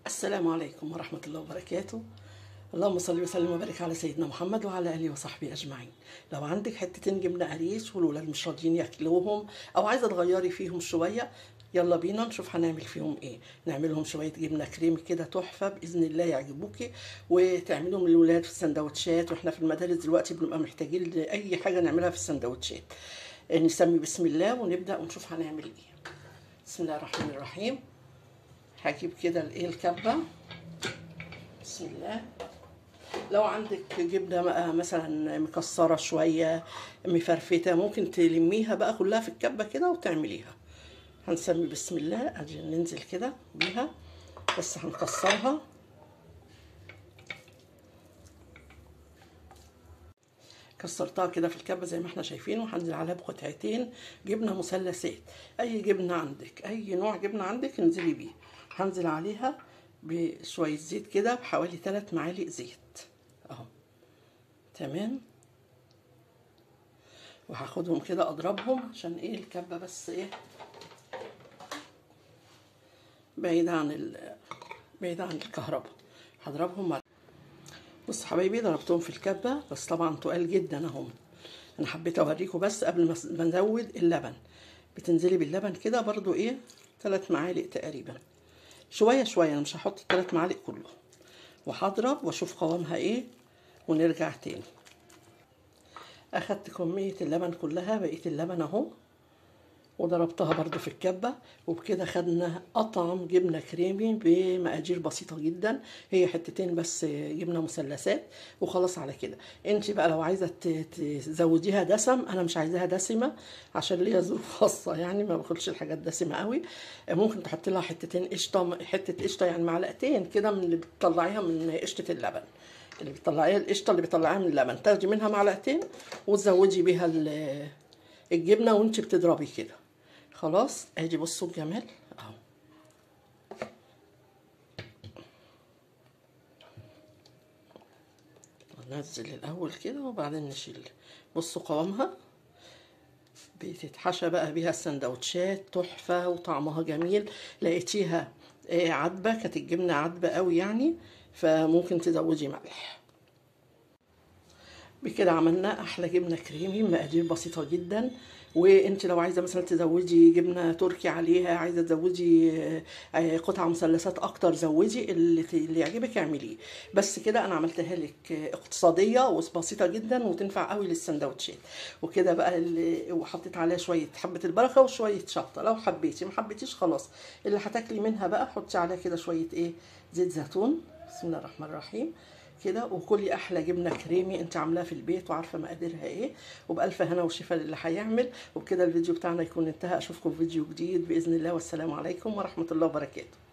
السلام عليكم ورحمة الله وبركاته اللهم صل وسلم وبارك على سيدنا محمد وعلى آله وصحبه أجمعين لو عندك حتتين جبنة قريش والولاد مش راضيين ياكلوهم أو عايزة تغيري فيهم شوية يلا بينا نشوف هنعمل فيهم ايه نعملهم شوية جبنة كريم كده تحفة بإذن الله يعجبوكي وتعملهم للولاد في السندوتشات واحنا في المدارس دلوقتي بنبقى محتاجين لأي حاجة نعملها في السندوتشات نسمي بسم الله ونبدأ ونشوف هنعمل ايه بسم الله الرحمن الرحيم هجيب كده الايه الكبة بسم الله لو عندك جبنة بقى مثلا مكسرة شوية مفرفتة ممكن تلميها بقى كلها في الكبة كده وتعمليها هنسمي بسم الله ادي ننزل كده بيها بس هنكسرها كسرتها كده في الكبه زي ما احنا شايفين وهنزل عليها بقطعتين جبنه مثلثات اي جبنه عندك اي نوع جبنه عندك انزلي بيه هنزل عليها بشويه زيت كده بحوالي 3 معالق زيت اهو تمام وهاخدهم كده اضربهم عشان ايه الكبه بس ايه بعيد عن ال... بعيد عن الكهرباء هضربهم مع بص حبايبي ضربتهم في الكبه بس طبعا تقال جدا اهم انا حبيت اوريكم بس قبل ما نزود اللبن بتنزلي باللبن كده برضو ايه ثلاث معالق تقريبا شويه شويه انا مش هحط الثلاث معالق كله وهضرب واشوف قوامها ايه ونرجع تاني اخدت كميه اللبن كلها بقيت اللبن اهو وضربتها برضو في الكبة وبكده خدنا أطعم جبنة كريمي بمقادير بسيطة جدا هي حتتين بس جبنة مثلثات وخلاص على كده انت بقى لو عايزة تزوديها دسم انا مش عايزاها دسمة عشان ليا ظروف خاصة يعني ما باكلش الحاجات دسمة قوي ممكن تحط لها حتتين قشطة حتة قشطة يعني معلقتين كده من اللي بتطلعيها من قشطة اللبن اللي بتطلعيها القشطة اللي بتطلعيها من اللبن تاخدي منها معلقتين وتزودي بيها الجبنة وانت بتضربي كده خلاص ادي بصوا الجمال اهو ننزل الاول كده وبعدين نشيل بصوا قوامها بتتحشى بقى بيها السندوتشات تحفه وطعمها جميل لقيتيها عدبه كانت الجبنه عدبه قوي يعني فممكن تزودي ملح بكده عملنا احلى جبنه كريمي مقادير بسيطه جدا وانت لو عايزه مثلا تزودي جبنه تركي عليها عايزه تزودي قطع مثلثات اكتر زودي اللي, اللي يعجبك اعمليه بس كده انا عملتها لك اقتصاديه وبسيطه جدا وتنفع قوي للسندوتشات وكده بقى اللي وحطيت عليها شويه حبه البركه وشويه شطه لو حبيتي ما حبيتيش خلاص اللي هتاكلي منها بقى حطي عليها كده شويه ايه زيت زيتون بسم الله الرحمن الرحيم كده وكلي احلى جبنه كريمي انت عاملاها في البيت وعارفه مقاديرها ايه وبالف هنا وشفا للي هيعمل وبكده الفيديو بتاعنا يكون انتهى اشوفكم في فيديو جديد باذن الله والسلام عليكم ورحمه الله وبركاته